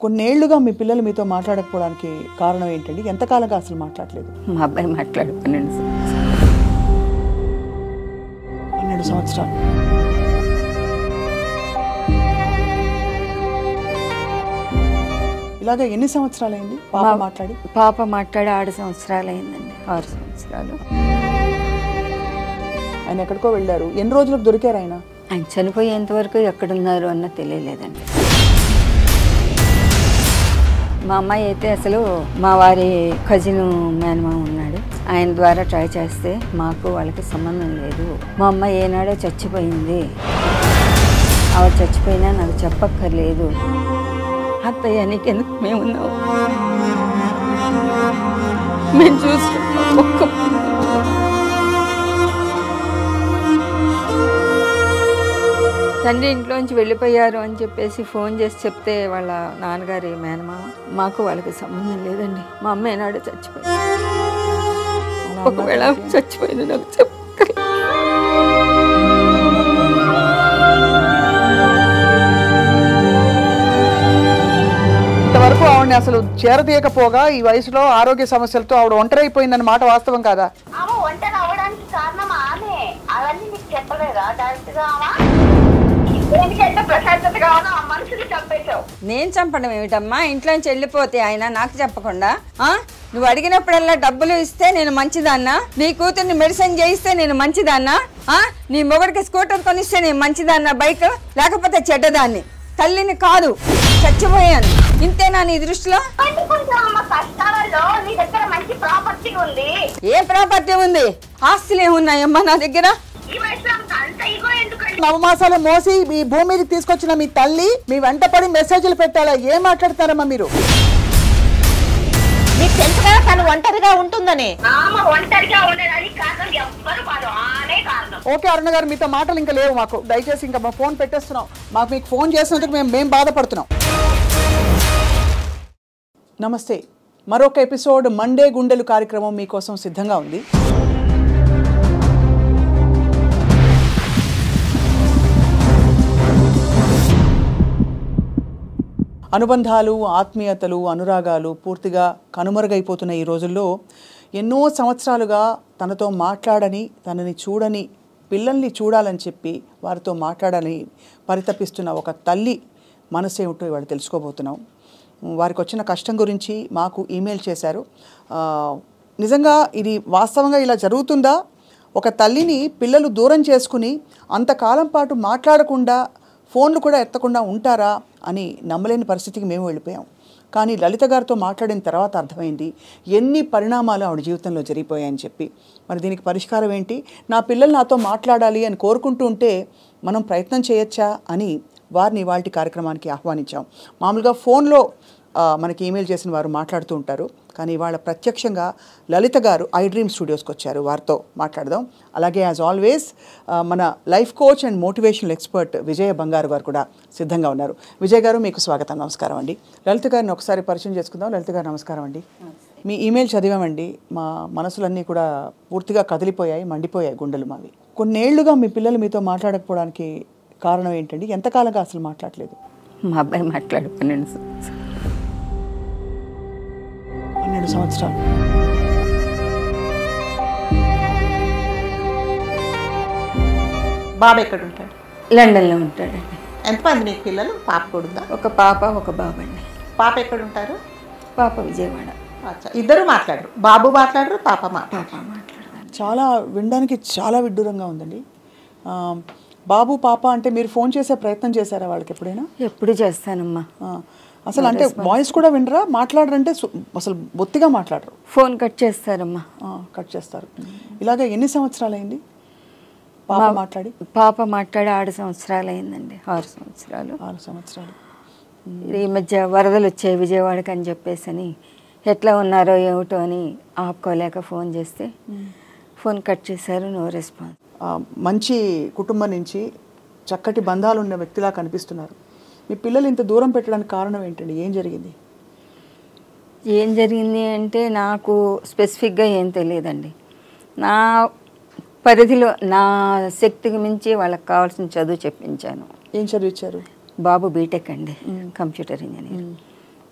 కొన్నేళ్లుగా మీ పిల్లలు మీతో మాట్లాడకపోవడానికి కారణం ఏంటండి ఎంతకాలంగా అసలు మాట్లాడలేదు మా అబ్బాయి మాట్లాడు పన్నెండు సంవత్సరాలు. పన్నెండు సంవత్సరాలు ఇలాగ ఎన్ని సంవత్సరాలు అయింది పాప మా- మాట్లాడి పాప మాట్లాడి ఆరు సంవత్సరాలు అయిందండి ఆరు సంవత్సరాలు ఆయన ఎక్కడికో వెళ్ళారు ఎన్ని రోజులకు దొరికారు ఆయన ఆయన చనిపోయేంత వరకు ఎక్కడున్నారు అన్న తెలియలేదండి మా అమ్మాయి అయితే అసలు మా వారి కజిన్ మేనమామ ఉన్నాడు ఆయన ద్వారా ట్రై చేస్తే మాకు వాళ్ళకి సంబంధం లేదు మా అమ్మాయి ఏనాడో చచ్చిపోయింది ఆవిడ చచ్చిపోయినా నాకు చెప్పక్కర్లేదు అత్తయ్య నీకెందుకు మేమున్నాం మేము చూసుకుంటాం ఒక్క తండ్రి ఇంట్లోంచి వెళ్ళిపోయారు అని చెప్పేసి ఫోన్ చేసి చెప్తే వాళ్ళ నాన్నగారి మేనమామ మాకు వాళ్ళకి సంబంధం లేదండి మా అమ్మ ఏనాడు చచ్చిపోయింది ఒకవేళ చచ్చిపోయింది నాకు చెప్ప ఇంతవరకు ఆవిడని అసలు చేరదీయకపోగా ఈ వయసులో ఆరోగ్య సమస్యలతో ఆవిడ ఒంటరైపోయిందన్న మాట వాస్తవం కాదా ఆమె ఒంటరి అవ్వడానికి కారణం ఆమె అవన్నీ నీకు చెప్పలేదా డైరెక్ట్ గా ఆమె ఎందుకంటే ప్రశాంతతగా ఉన్న ఆ మనుషులు చంపేశావు నేను చంపడం ఏమిటమ్మా ఇంట్లోంచి వెళ్ళిపోతే ఆయన నాకు చెప్పకుండా ఆ నువ్వు అడిగినప్పుడల్లా డబ్బులు ఇస్తే నేను మంచిదాన్నా నీ కూతుర్ని మెడిసిన్ చేయిస్తే నేను మంచిదాన్నా ఆ నీ మొగుడికి స్కూటర్ కొనిస్తే నేను మంచిదాన్నా బైక్ లేకపోతే చెడ్డదాన్ని తల్లిని కాదు చచ్చిపోయాను ఇంతేనా నీ దృష్టిలో అంటే కొంచెం అమ్మ కష్టాలలో నీ దగ్గర మంచి ప్రాపర్టీ ఉంది ఏ ప్రాపర్టీ ఉంది ఆస్తులు ఏమున్నాయమ్మా నా దగ్గర ఈ వయసులో ఆమెకు అంత ఇగో ఎందుకండి నవమాసాలు మోసి మీ భూమి మీదకి తీసుకొచ్చిన మీ తల్లి మీ వెంట పడి మెసేజ్లు పెట్టాలా ఏం మాట్లాడతారమ్మా మీరు నీకు తెలుసుగా తను ఒంటరిగా ఉంటుందని ఆమె ఒంటరిగా ఉండడానికి కారణం ఎవ్వరు కాదు ఆనే కారణం ఓకే అరుణ గారు మీతో మాటలు ఇంకా లేవు మాకు దయచేసి ఇంకా మా ఫోన్ పెట్టేస్తున్నాం మాకు మీకు ఫోన్ చేసినందుకు మేము మేము బాధపడుతున్నాం నమస్తే మరొక ఎపిసోడ్ మండే గుండెలు కార్యక్రమం మీకోసం సిద్ధంగా ఉంది అనుబంధాలు ఆత్మీయతలు అనురాగాలు పూర్తిగా కనుమరుగైపోతున్న ఈ రోజుల్లో ఎన్నో సంవత్సరాలుగా తనతో మాట్లాడని తనని చూడని పిల్లల్ని చూడాలని చెప్పి వారితో మాట్లాడని పరితపిస్తున్న ఒక తల్లి మనసేమిటో ఇవాళ తెలుసుకోబోతున్నాం వారికి వచ్చిన కష్టం గురించి మాకు ఈమెయిల్ చేశారు ఆ, నిజంగా ఇది వాస్తవంగా ఇలా జరుగుతుందా ఒక తల్లిని పిల్లలు దూరం చేసుకుని అంతకాలం పాటు మాట్లాడకుండా ఫోన్లు కూడా ఎత్తకుండా ఉంటారా అని నమ్మలేని పరిస్థితికి మేము వెళ్ళిపోయాం కానీ లలిత గారితో మాట్లాడిన తర్వాత అర్థమైంది ఎన్ని పరిణామాలు ఆవిడ జీవితంలో జరిగిపోయాయని చెప్పి మరి దీనికి పరిష్కారం ఏంటి నా పిల్లలు నాతో మాట్లాడాలి అని కోరుకుంటూ ఉంటే మనం ప్రయత్నం చేయొచ్చా అని వారిని వాళ్ళ కార్యక్రమానికి ఆహ్వానించాం మామూలుగా ఫోన్లో ఆ, మనకి ఈమెయిల్ చేసిన వారు మాట్లాడుతూ ఉంటారు కానీ ఇవాళ ప్రత్యక్షంగా లలిత గారు ఐ డ్రీమ్ స్టూడియోస్కి వచ్చారు వారితో మాట్లాడదాం అలాగే యాజ్ ఆల్వేస్ మన life coach and motivational expert Vijaya Bangaru garu కూడా సిద్ధంగా ఉన్నారు విజయ్ గారు మీకు స్వాగతం నమస్కారం అండి లలిత గారిని ఒకసారి పరిచయం చేసుకుందాం లలిత గారు నమస్కారం అండి మీ ఈమెయిల్ చదివామండి మా మనసులన్నీ కూడా పూర్తిగా కదిలిపోయాయి మండిపోయాయి గుండెలు మావి కొన్నేళ్లుగా మీ పిల్లలు మీతో మాట్లాడకపోవడానికి కారణం ఏంటండి ఎంతకాలంగా అసలు మాట్లాడలేదు మా అబ్బాయి మాట్లాడు పన్నెండు సంవత్సరాలు. పన్నెండు సంవత్సరాలు బాబు ఎక్కడ ఉంటాడు లండన్లో ఉంటాడండి ఎంతమంది నీకు పిల్లలు పాప కూడా ఉందా ఒక పాప ఒక బాబు అండి పాప ఎక్కడ ఉంటారు పాప విజయవాడ అచ్చా ఇద్దరు మాట్లాడరు బాబు మాట్లాడరు పాప మాట్లాడరు పాప మాట్లాడదాం చాలా వినడానికి చాలా విడ్డూరంగా ఉందండి ఆ, బాబు పాప అంటే మీరు ఫోన్ చేసే ప్రయత్నం చేశారా వాళ్ళకి ఎప్పుడైనా ఎప్పుడు చేస్తానమ్మా ఆ, అసలు అంటే వాయిస్ కూడా వినరా మాట్లాడరంటే సు- అసలు బొత్తిగా మాట్లాడరు ఫోన్ కట్ చేస్తారమ్మా ఆ, కట్ చేస్తారు ఇలాగ ఎన్ని సంవత్సరాలు అయింది పాప మాట్లాడి పాప మాట్లాడి ఆరు సంవత్సరాలు అయిందండి ఆరు సంవత్సరాలు ఆరు సంవత్సరాలు ఈ మధ్య వరదలు వచ్చాయి విజయవాడకి అని చెప్పేసి అని ఎట్లా ఉన్నారో ఏమిటో అని ఆపుకోలేక ఫోన్ చేస్తే ఫోన్ కట్ చేశారు నో రెస్పాన్స్ ఆ, మంచి కుటుంబం నుంచి చక్కటి బంధాలు ఉన్న వ్యక్తిలా కనిపిస్తున్నారు మీ పిల్లలు ఇంత దూరం పెట్టడానికి కారణం ఏంటండి ఏం జరిగింది ఏం జరిగింది అంటే నాకు స్పెసిఫిక్గా ఏం తెలియదండి నా పరిధిలో నా శక్తికి మించి వాళ్ళకి కావాల్సిన చదువు చెప్పించాను ఏం చదివించారు బాబు బీటెక్ అండి కంప్యూటర్ ఇంజనీర్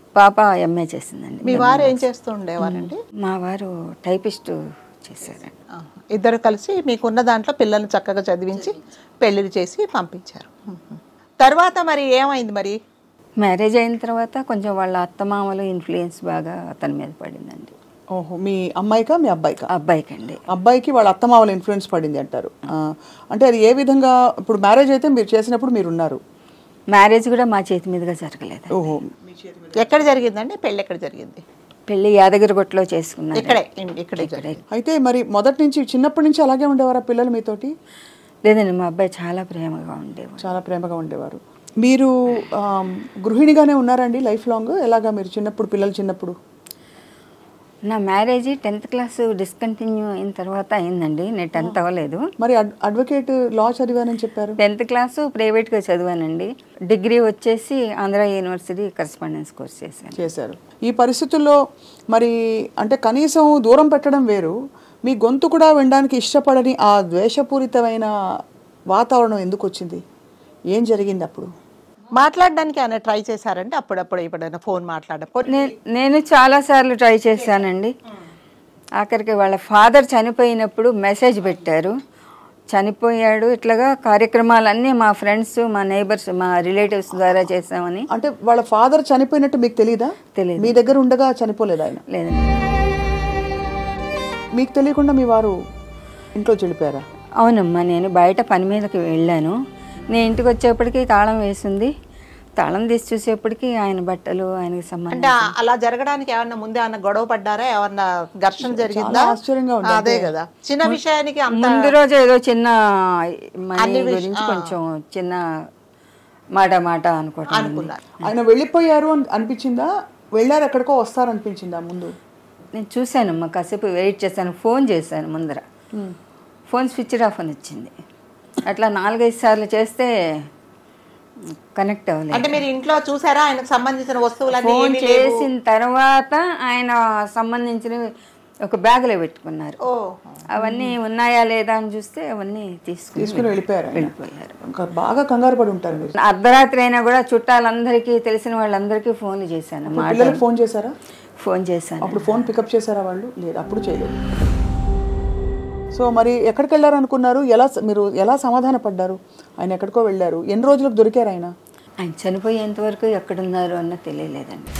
పాప ఎంఏ చేసిందండి మీ వారు ఏం చేస్తూ ఉండేవారండి మా వారు టైపిస్ట్ చేశారండి ఆహా. ఇద్దరు కలిసి మీకున్న దాంట్లో పిల్లల్ని చక్కగా చదివించి పెళ్లిళ్ళు చేసి పంపించారు మ్మ్. తర్వాత మరి ఏమైంది మరి మ్యారేజ్ అయిన తర్వాత కొంచెం వాళ్ళ అత్తమామలు ఇన్ఫ్లుయెన్స్ బాగా అతని మీద పడిందండి ఓహో మీ అమ్మాయికా మీ అబ్బాయికా అబ్బాయికి అండి అబ్బాయికి వాళ్ళ అత్తమావల ఇన్ఫ్లుయెన్స్ పడింది అంటారు ఆ, అంటే అది ఏ విధంగా ఇప్పుడు మ్యారేజ్ అయితే మీరు చేసినప్పుడు మీరు ఉన్నారు మ్యారేజ్ కూడా మా చేతి మీదుగా జరగలేదు ఓహో ఎక్కడ జరిగిందండి పెళ్ళి ఎక్కడ జరిగింది పెళ్లి యాదగిరిగుట్టలో చేసుకున్నాను ఇక్కడే ఇన్- ఇక్కడే జరిగింది అయితే మరి మొదటి నుంచి చిన్నప్పటి నుంచి అలాగే ఉండేవారా పిల్లలు మీతోటి లేదండి మా అబ్బాయి చాలా ప్రేమగా ఉండేవాడు చాలా ప్రేమగా ఉండేవారు మీరు ఆమ్, గృహిణిగానే ఉన్నారండి లైఫ్ లాంగ్ ఎలాగా మీరు చిన్నప్పుడు పిల్లలు చిన్నప్పుడు నా మ్యారేజ్ టెన్త్ క్లాస్ డిస్కంటిన్యూ అయిన తర్వాత అయిందండి నేను టెన్త్ అవ్వలేదు మరి అడ్- అడ్వకేట్ లా చదివానని చెప్పారు టెన్త్ క్లాసు ప్రైవేట్గా చదివానండి డిగ్రీ వచ్చేసి ఆంధ్ర యూనివర్సిటీ కరస్పాండెన్స్ కోర్స్ చేశాను చేశారు ఈ పరిస్థితుల్లో మరి అంటే కనీసం దూరం పెట్టడం వేరు మీ గొంతు కూడా వినడానికి ఇష్టపడని ఆ ద్వేషపూరితమైన వాతావరణం ఎందుకు వచ్చింది ఏం జరిగింది అప్పుడు మాట్లాడడానికి ఆయన ట్రై చేశారండి అప్పుడప్పుడు ఎప్పుడైనా ఫోన్ మాట్లాడడం నే- నేను చాలాసార్లు ట్రై చేశానండి ఆఖరికి వాళ్ళ ఫాదర్ చనిపోయినప్పుడు మెసేజ్ పెట్టారు చనిపోయాడు ఇట్లాగా కార్యక్రమాలన్నీ మా ఫ్రెండ్స్ మా నైబర్స్ మా రిలేటివ్స్ ద్వారా చేసామని అంటే వాళ్ళ ఫాదర్ చనిపోయినట్టు మీకు తెలీదా తెలీదు. మీ దగ్గర ఉండగా చనిపోలేదు ఆయన లేదండి మీకు తెలియకుండా మీ వారు ఇంట్లో చెడిపోయారా అవునమ్మా నేను బయట పని మీదకి వెళ్ళాను నేను ఇంటికి వచ్చేప్పటికి తాళం వేసింది తాళం తీసి చూసేప్పటికి ఆయన బట్టలు ఆయనకి అంటే సంబంధించి ఆ- అలా జరగడానికి ఏమన్నా ముందే ఏమన్నా గొడవ పడ్డారా ఏమన్నా ఘర్షణ జరిగిందా ఆశ్చర్యంగా ఉంది. అదే కదా చిన్న విషయానికి అంత ముందు రోజు ఏదో చిన్న మనీ గురించి కొంచెం చిన్న మాట మాట అనుకోవటం ఉంది. అనుకున్నారు ఆయన వెళ్ళిపోయారు అని అనిపించిందా వెళ్ళారు ఎక్కడికో వస్తారనిపించిందా ముందు నేను చూశానమ్మా కాసేపు వెయిట్ చేశాను ఫోన్ చేశాను ముందర ఫోన్ స్విచ్ ఆఫ్ అని వచ్చింది అట్లా నాలుగైదు సార్లు చేస్తే కనెక్ట్ అవ్వలేదు అంటే మీరు ఇంట్లో చూసారా ఆయనకు సంబంధించిన వస్తువులన్నీ ఫోన్ ఏమీ లేవు? చేసిన తర్వాత ఆయన సంబంధించినవి ఒక బ్యాగులో పెట్టుకున్నారు ఓ అవన్నీ ఉన్నాయా లేదా అని చూస్తే అవన్నీ తీసుకుని తీసుకుని వెళ్ళిపోయారు ఆయన. వెళ్ళిపోయారు ఇంకా బాగా కంగారు పడి ఉంటారు మీరు అర్ధరాత్రి అయినా కూడా చుట్టాలందరికీ తెలిసిన వాళ్ళందరికీ ఫోన్లు చేశాను మాట పిల్లలకు ఫోన్ చేశారా ఫోన్ చేశాను అప్పుడు ఫోన్ పికప్ చేశారా వాళ్ళు లేదు అప్పుడు చేయలేదు సో మరి ఎక్కడికి వెళ్ళారు అనుకున్నారు ఎలా మీరు ఎలా సమాధాన పడ్డారు ఆయన ఎక్కడికో వెళ్ళారు ఎన్ని రోజులకు దొరికారు ఆయన ఆయన చనిపోయేంత వరకు ఎక్కడున్నారు అన్న తెలియలేదండి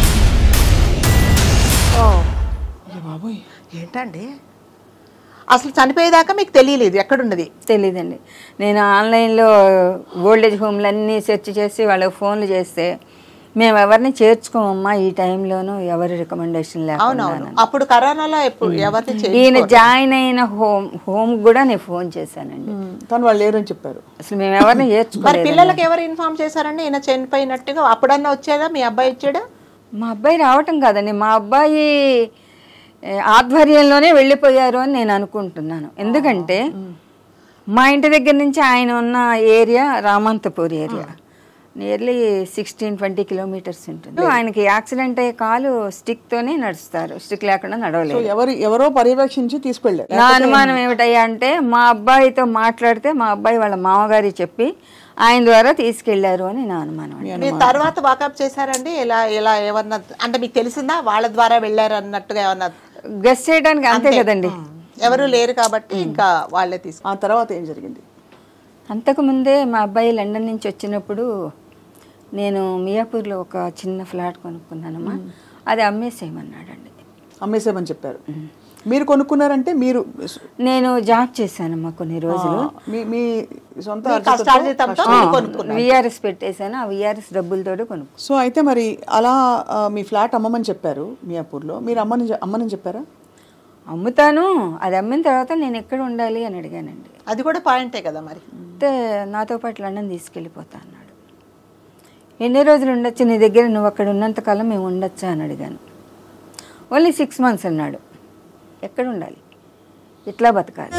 ఓ బాబోయ్ ఏంటండి అసలు చనిపోయేదాకా మీకు తెలియలేదు ఎక్కడున్నది తెలియదండి నేను ఆన్లైన్లో ఓల్డేజ్ హోమ్లన్నీ సెర్చ్ చేసి వాళ్ళకి ఫోన్లు చేస్తే మేము ఎవరిని చేర్చుకోమమ్మా ఈ టైంలోనూ ఎవరి రికమెండేషన్ లేకుండా అవునవును అప్పుడు కరోనాలో ఎప్పుడు ఎవరిని చే- ఈయన జాయిన్ అయిన హోమ్ హోమ్ కూడా నేను ఫోన్ చేశానండి ఉమ్, కానీ వాళ్ళు లేరని చెప్పారు అసలు మేము ఎవరిని మరి చేర్చుకోలేదు పిల్లలకి ఎవరు ఇన్ఫార్మ్ చేశారండి ఈయన చనిపోయినట్టుగా అప్పుడన్నా వచ్చేదా మీ అబ్బాయి వచ్చాడా మా అబ్బాయి రావటం కాదండి మా అబ్బాయి ఏ, ఆధ్వర్యంలోనే వెళ్ళిపోయారు అని నేను అనుకుంటున్నాను ఎందుకంటే మా ఇంటి దగ్గర నుంచి ఆయన ఉన్న area Ramanthapur area nearly sixteen twenty kilometres ఉంటుంది ఆయనకి యాక్సిడెంట్ అయ్యే కాలు స్టిక్ తోనే నడుస్తారు స్టిక్ లేకుండా సో నడవలేదు ఎవరు ఎవరో పర్యవేక్షించి తీసుకెళ్ళారు నా అనుమానం ఏమిటయ్యా అంటే మా అబ్బాయితో మాట్లాడితే మా అబ్బాయి వాళ్ళ మామగారి చెప్పి ఆయన ద్వారా తీసుకెళ్లారు అని నా అనుమానం అండి. మీరు తర్వాత వాకప్ చేశారండి ఇలా ఇలా ఏమన్నా అంటే మీకు తెలిసిందా వాళ్ళ ద్వారా వెళ్ళారు అన్నట్టుగా ఏమన్నా గెస్ చేయడానికి అంతే కదండి ఎవరు లేరు కాబట్టి ఇంకా వాళ్ళే తీసుకు ఆ తర్వాత ఏం జరిగింది అంతకుముందే మా అబ్బాయి లండన్ నుంచి వచ్చినప్పుడు నేను మియాపూర్లో ఒక చిన్న ఫ్లాట్ కొనుక్కున్నానమ్మా అది అమ్మేసేయమన్నాడండి అమ్మేసేమని చెప్పారు మీరు కొనుక్కున్నారంటే మీరు నేను జాబ్ చేశానమ్మా కొన్ని రోజులు మీ మీ సొంత మీ కష్టార్జితంతో మీరు కొనుక్కున్నారు విఆర్ఎస్ పెట్టేశాను ఆ విఆర్ఎస్ డబ్బులతోటి కొనుక్కు సో అయితే మరి అలా ఆ, మీ ఫ్లాట్ అమ్మమని చెప్పారు మియాపూర్లో మీరు అమ్మని చె- అమ్మని చెప్పారా అమ్ముతాను అది అమ్మిన తర్వాత నేను ఎక్కడ ఉండాలి అని అడిగానండి అది కూడా పాయింటే కదా మరి అయితే నాతో పాటు లండన్ తీసుకెళ్ళిపోతా అన్నాడు ఎన్ని రోజులు ఉండొచ్చు నీ దగ్గర నువ్వు అక్కడ ఉన్నంతకాలం మేము ఉండొచ్చా అని అడిగాను ఓన్లీ సిక్స్ మంత్స్ అన్నాడు ఎక్కడ ఉండాలి ఇట్లా బతకాలి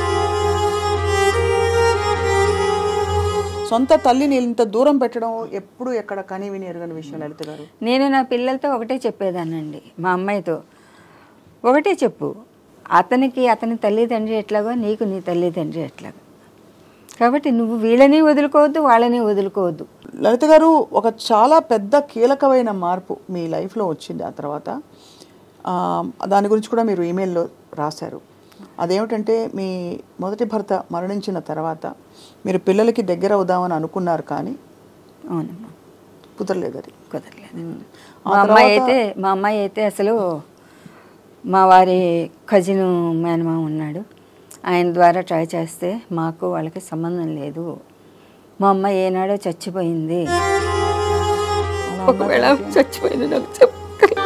సొంత తల్లిని ఇంత దూరం పెట్టడం ఎప్పుడు ఎక్కడ కని విని ఎరగని విషయం లలిత గారు నేను నా పిల్లలతో ఒకటే చెప్పేదానండి మా అమ్మాయితో ఒకటే చెప్పు అతనికి అతని తల్లిదండ్రి ఎట్లాగో నీకు నీ తల్లిదండ్రి ఎట్లాగో కాబట్టి నువ్వు వీళ్ళని వదులుకోవద్దు వాళ్ళని వదులుకోవద్దు లలిత గారు ఒక చాలా పెద్ద కీలకమైన మార్పు మీ లైఫ్లో వచ్చింది ఆ తర్వాత ఆ, దాని గురించి కూడా మీరు ఈమెయిల్లో రాశారు అదేమిటంటే మీ మొదటి భర్త మరణించిన తర్వాత మీరు పిల్లలకి దగ్గర అవుదామని అనుకున్నారు కానీ అవునమ్మా కుదరలేదు అది కుదరలేదు మా అమ్మాయి అయితే మా అమ్మాయి అయితే అసలు మా వారి కజిన్ మేనమామ ఉన్నాడు ఆయన ద్వారా ట్రై చేస్తే మాకు వాళ్ళకి సంబంధం లేదు మా అమ్మాయి ఏనాడో చచ్చిపోయింది ఒకవేళ చచ్చిపోయింది నాకు చెప్పు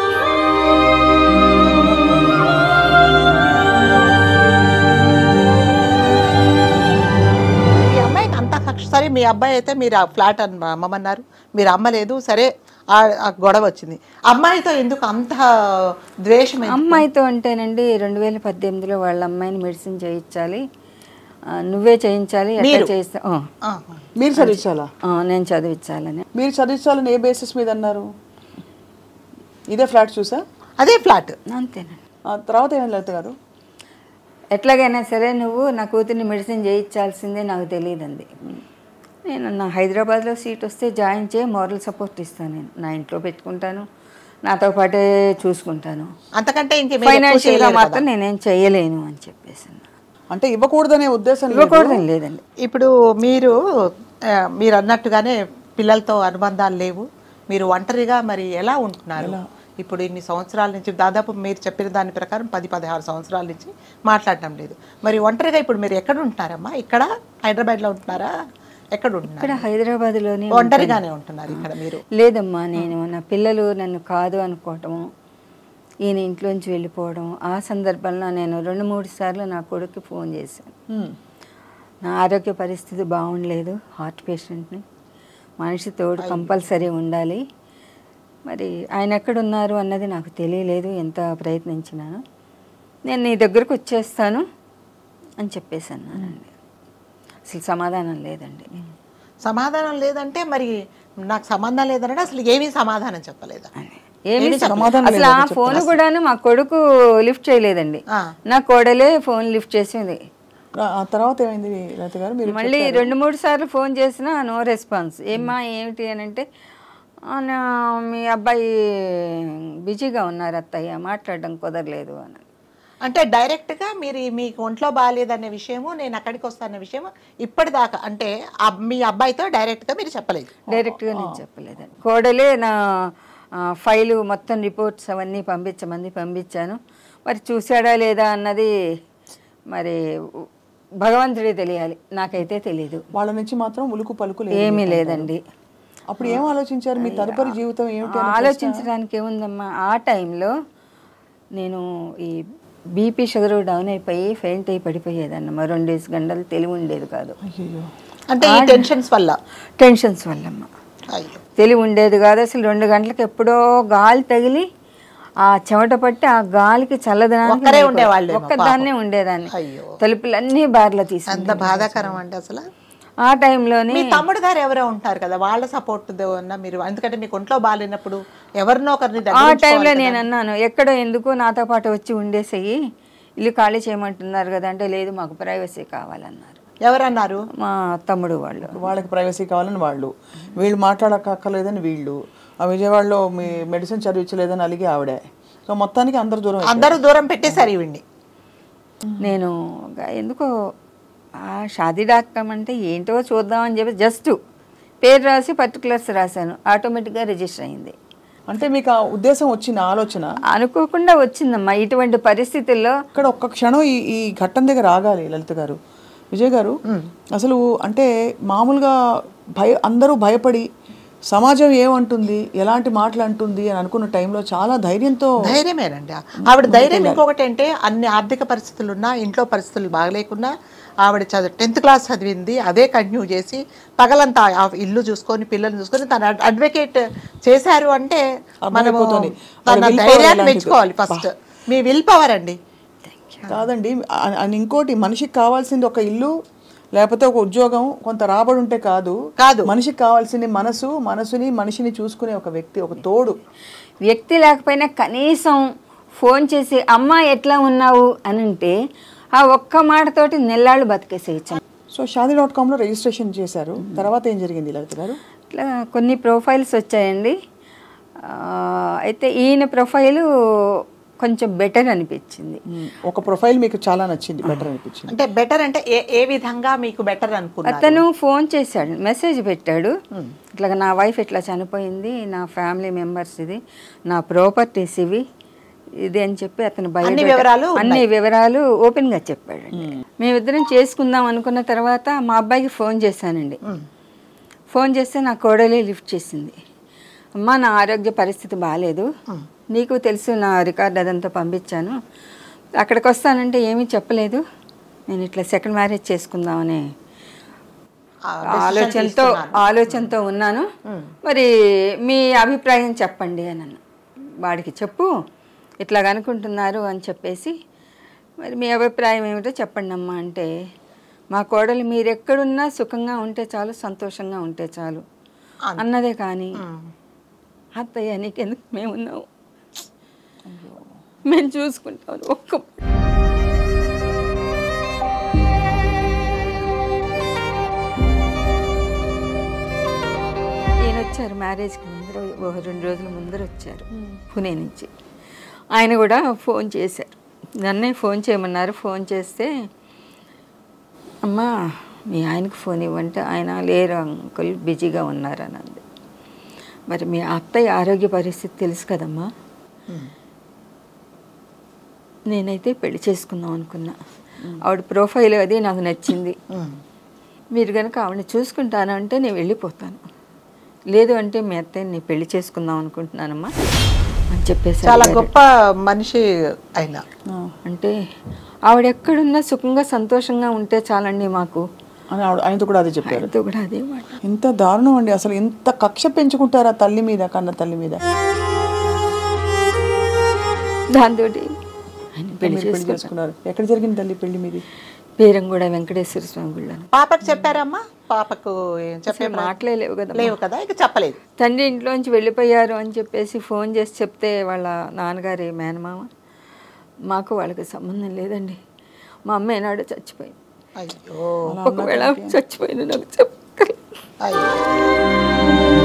మీ అమ్మాయికి అంత కక్ష సరే మీ అబ్బాయి అయితే మీరు ఆ ఫ్లాట్ అని అమ్మమన్నారు మీరు అమ్మలేదు సరే ఆ- ఆ గొడవ వచ్చింది అమ్మాయితో ఎందుకు అంత ద్వేషం ఎందుకు? అమ్మాయితో అంటేనండి రెండు వేల పద్దెనిమిదిలో వాళ్ళ అమ్మాయిని మెడిసిన్ చేయించాలి ఆ, నువ్వే చేయించాలి ఎట్లా మీరు? చేస్తా ఆ, ఆ. మీరు చదివించాలా ఆ, నేను చదివించాలని మీరు చదివించాలని ఏ బేసిస్ మీద అన్నారు ఇదే ఫ్లాట్ చూసా అదే ఫ్లాట్ అంతేనండి ఆ తర్వాత ఏమైంది లలిత గారు ఎట్లాగైనా సరే నువ్వు నా కూతుర్ని మెడిసిన్ చేయించాల్సిందే నాకు తెలియదండి నేను నా హైదరాబాద్లో సీట్ వస్తే జాయిన్ చేయి మోరల్ సపోర్ట్ ఇస్తాను నేను నా ఇంట్లో పెట్టుకుంటాను నాతో పాటే చూసుకుంటాను అంతకంటే ఇంక మీరు ఎక్కువ ఫైనాన్షియల్గా చేయలేరు కదా. మాత్రం నేనేం చేయలేను అని చెప్పేసి అంటే ఇవ్వకూడదనే ఉద్దేశం లేదు. ఇవ్వకూడదని లేదండి ఇప్పుడు మీరు ఆ, మీరు అన్నట్టుగానే పిల్లలతో అనుబంధాలు లేవు మీరు ఒంటరిగా మరి ఎలా ఉంటున్నారు ఇప్పుడు ఇన్ని సంవత్సరాల నుంచి దాదాపు మీరు చెప్పిన దాని ప్రకారం పది పదహారు సంవత్సరాల నుంచి మాట్లాడటం లేదు మరి ఒంటరిగా ఇప్పుడు మీరు ఎక్కడ ఉంటున్నారమ్మా ఇక్కడ హైదరాబాద్లో ఉంటున్నారా ఎక్కడ ఇక్కడ ఉంటున్నారు హైదరాబాద్లోనే ఒంటరిగానే ఉంటున్నారు ఇక్కడ మీరు లేదమ్మా నేను నా పిల్లలు నన్ను కాదు అనుకోవటము ఈయన ఇంట్లోంచి వెళ్ళిపోవడం ఆ సందర్భంలో నేను రెండు మూడు సార్లు నా కొడుకు ఫోన్ చేశాను హ్మ్. నా ఆరోగ్య పరిస్థితి బాగుండలేదు హార్ట్ పేషెంట్ని మనిషి తోడు కంపల్సరీ ఉండాలి మరి ఆయన ఎక్కడున్నారు అన్నది నాకు తెలియలేదు ఎంత ప్రయత్నించినాను నేను నీ దగ్గరకు వచ్చేస్తాను అని చెప్పేసానండి అసలు సమాధానం లేదండి సమాధానం లేదంటే మరి నాకు సంబంధం లేదంటే అసలు ఏమీ సమాధానం చెప్పలేదా ఏమి సమాధానం అసలు ఆ ఫోన్ కూడాను మా కొడుకు లిఫ్ట్ చేయలేదండి ఆ. నా కోడలే ఫోన్ లిఫ్ట్ చేసింది ఆ- ఆ తర్వాత ఏమైంది లలిత గారు మీరు మళ్ళీ రెండు మూడు సార్లు ఫోన్ చేసినా నో రెస్పాన్స్ ఏమ్మా ఏమిటి అని అంటే "ఆ, నా- మీ అబ్బాయి బిజీగా ఉన్నారు అత్తయ్య మాట్లాడడం కుదరలేదు అని అంటే డైరెక్ట్గా మీరు మీకు ఒంట్లో బాగాలేదనే విషయము నేను అక్కడికి వస్తానే విషయం ఇప్పటిదాకా అంటే ఆ- మీ అబ్బాయితో డైరెక్ట్గా మీరు చెప్పలేదు డైరెక్ట్గా నేను చెప్పలేదండి కోడలే నా ఆ, ఫైలు మొత్తం రిపోర్ట్స్ అవన్నీ పంపించమంది పంపించాను మరి చూశాడా లేదా అన్నది మరి భగవంతుడే తెలియాలి నాకైతే తెలియదు వాళ్ళ నుంచి మాత్రం ఉలుకు పలుకు లేదు ఏమీ లేదండి అప్పుడు ఏం ఆలోచించారు మీ తదుపరి జీవితం ఏమిటి అని ఆలోచించడానికి ఏముందమ్మా ఆ టైంలో నేను ఈ బీపీ షుగర్ డౌన్ అయిపోయి ఫెయింట్ అయి పడిపోయేదన్నమ్మా రెండేసి గంటలు తెలివి ఉండేది కాదు అయ్యో అంటే ఈ టెన్షన్స్ వల్ల టెన్షన్స్ వల్లమ్మ అయ్యో తెలివి ఉండేది కాదు అసలు రెండు గంటలకు ఎప్పుడో గాలి తగిలి ఆ చెమట పట్టి ఆ గాలికి చల్లదనానికి ఒక్కరే నేను ఉండేవాళ్ళేమో ఒక్కదాన్నే ఉండేదాన్ని అయ్యో. తలుపులన్నీ బార్లో తీసి అంత బాధాకరం అంటే అసలు ఆ టైంలోనే మీ తమ్ముడు గారు ఎవరో ఉంటారు కదా వాళ్ళ సపోర్ట్ అన్న మీరు ఎందుకంటే మీకు ఒంట్లో బాగాలేనప్పుడు ఎవరినో ఒకరిని ఆ దగ్గర టైంలో నేను అన్నాను ఎక్కడో ఎందుకు నాతో పాటు వచ్చి ఉండేసేయి ఇల్లు ఖాళీ చేయమంటున్నారు కదా అంటే లేదు మాకు ప్రైవసీ కావాలన్నారు ఎవరన్నారు మా తమ్ముడు వాళ్ళు వాళ్ళకి ప్రైవసీ కావాలని వాళ్ళు వీళ్ళు మాట్లాడక్కర్లేదని వీళ్ళు ఆ విజయవాడలో మీ మెడిసిన్ చదివించలేదని అలిగి ఆవిడే సో మొత్తానికి అందరు దూరం అయిపోయారు. అందరూ దూరం పెట్టేశారు ఇవ్వండి నేను గ- ఎందుకో ఆ షాదీ డాక్టర్ అంటే ఏంటో చూద్దామని చెప్పి జస్ట్ పేరు రాసి పర్టికులర్స్ రాశాను ఆటోమేటిక్గా రిజిస్టర్ అయింది అంటే మీకు ఆ ఉద్దేశం వచ్చిన ఆలోచన అనుకోకుండా వచ్చిందమ్మా ఇటువంటి పరిస్థితుల్లో ఇక్కడ ఒక్క క్షణం ఈ ఈ ఘట్టం దగ్గర ఆగాలి లలిత గారు విజయ్ గారు అసలు అంటే మామూలుగా భయ అందరూ భయపడి సమాజం ఏమంటుంది ఎలాంటి మాటలు అంటుంది అని అనుకున్న టైంలో చాలా ధైర్యంతో ధైర్యమేనండి ఆవిడ ధైర్యం ఇంకొకటి అంటే అన్ని ఆర్థిక పరిస్థితులు ఉన్నా ఇంట్లో పరిస్థితులు బాగలేకున్నా ఆవిడ చదువు టెన్త్ క్లాస్ చదివింది అదే కంటిన్యూ చేసి పగలంతా ఆ ఇల్లు చూసుకొని పిల్లల్ని చూసుకొని తన అడ్వకేట్ చేశారు అంటే మనము అర్థమైపోతుంది. తన వాళ్ళ will power ధైర్యాన్ని ఎలాంటిదో. మెచ్చుకోవాలి ఫస్ట్ మీ విల్ పవర్ అండి కాదండి ఆ- ఆ ఇంకోటి మనిషికి కావాల్సింది ఒక ఇల్లు లేకపోతే ఒక ఉద్యోగం కొంత రాబడి ఉంటే కాదు కాదు. మనిషికి కావాల్సింది మనసు మనసుని మనిషిని చూసుకునే ఒక వ్యక్తి ఒక తోడు వ్యక్తి లేకపోయినా కనీసం ఫోన్ చేసి అమ్మ ఎట్లా ఉన్నావు అని అంటే ఆ ఒక్క మాటతోటి నెల్లాళ్ళు బతికేసేయచ్చు సో షాదీ డాట్ కామ్లో రిజిస్ట్రేషన్ చేశారు తర్వాత ఏం జరిగింది లలిత గారు ఇట్లా కొన్ని ప్రొఫైల్స్ వచ్చాయండి ఆ, అయితే ఈయన ప్రొఫైలు కొంచెం బెటర్ అనిపించింది మ్మ్. ఒక ప్రొఫైల్ మీకు చాలా నచ్చింది బెటర్ అనిపించింది అంటే బెటర్ అంటే ఏ ఏ విధంగా మీకు బెటర్ అనుకున్నారు అతను ఫోన్ చేశాడు మెసేజ్ పెట్టాడు ఇట్లా నా వైఫ్ ఇట్లా చనిపోయింది నా ఫ్యామిలీ మెంబర్స్ ఇది నా ప్రాపర్టీస్ ఇవి ఇది అని చెప్పి అతను అన్ని బయోడేటా- వివరాలు అన్ని వివరాలు ఓపెన్ గా చెప్పాడు మేమిద్దరం చేసుకుందాం అనుకున్న తర్వాత మా అబ్బాయికి ఫోన్ చేశానండి ఫోన్ చేస్తే నా కోడలే లిఫ్ట్ చేసింది అమ్మ నా ఆరోగ్య పరిస్థితి బాగాలేదు నీకు తెలుసు నా రికార్డ్ అదంతా పంపించాను అక్కడికి వస్తానంటే ఏమీ చెప్పలేదు నేను ఇట్లా సెకండ్ మ్యారేజ్ చేసుకుందామని ఆ, decision ఆలోచనతో తీసుకున్నారు. ఆలోచనతో ఉన్నాను మరి మీ అభిప్రాయం చెప్పండి అని అన్న వాడికి చెప్పు ఇట్లా అనుకుంటున్నారు అని చెప్పేసి మరి మీ అభిప్రాయం ఏమిటో చెప్పండి అమ్మా అంటే మా కోడలు మీరు ఎక్కడున్నా సుఖంగా ఉంటే చాలు సంతోషంగా ఉంటే చాలు అన్నదే కానీ అత్తయ్య నీకెందుకు మేమున్నావు మేము చూసుకుంటాం ఒక్క ఈయన వచ్చారు మ్యారేజ్కి ముందర ఒక రెండు రోజుల ముందర వచ్చారు పునే నుంచి ఆయన కూడా ఫోన్ చేశారు నన్నే ఫోన్ చేయమన్నారు ఫోన్ చేస్తే అమ్మా మీ ఆయనకు ఫోన్ ఇవ్వంటే ఆయన లేరు అంకుల్ బిజీగా ఉన్నారు అని అంది మరి మీ అత్తయ్య ఆరోగ్య పరిస్థితి తెలుసు కదమ్మా నేనైతే పెళ్లి చేసుకుందాం అనుకున్నా ఆవిడ ప్రొఫైల్ అది నాకు నచ్చింది ఉమ్. మీరు కనుక ఆవిడని చూసుకుంటాను అంటే నేను వెళ్ళిపోతాను లేదు అంటే మీ అత్తయ్యని నేను పెళ్లి చేసుకుందాం అనుకుంటున్నానమ్మా అని చెప్పేసి చాలా అడిగారు. గొప్ప మనిషి ఆయన అంటే ఆవిడ ఎక్కడున్నా సుఖంగా సంతోషంగా ఉంటే చాలండి మాకు అని ఆవిడ ఆయనతో కూడా అదే చెప్పారు ఆయనతో కూడా అదే మాట ఎంత దారుణం అండి అసలు ఎంత కక్ష పెంచుకుంటారా తల్లి మీద కన్న తల్లి మీద దాంతో ఆయన పెళ్లి మీరు పెళ్లి చేసుకున్నారు చేసుకున్నారు ఎక్కడ జరిగింది తల్లి పెళ్లి మీది పేరంగూడ వెంకటేశ్వర స్వామి గుళ్ళను పాపకు చెప్పారమ్మా పాపకు ఏం చెప్పే అసలు మాటలే లేవు కదా లేవు కదా ఇక చెప్పలేదు తండ్రి ఇంట్లోంచి వెళ్ళిపోయారు అని చెప్పేసి ఫోన్ చేసి చెప్తే వాళ్ళ నాన్నగారి మేనమామ మాకు వాళ్ళకి సంబంధం లేదండి మా అమ్మ ఏనాడు చచ్చిపోయింది అయ్యో ఒకవేళ చచ్చిపోయింది నాకు చెప్పగలరు అయ్యో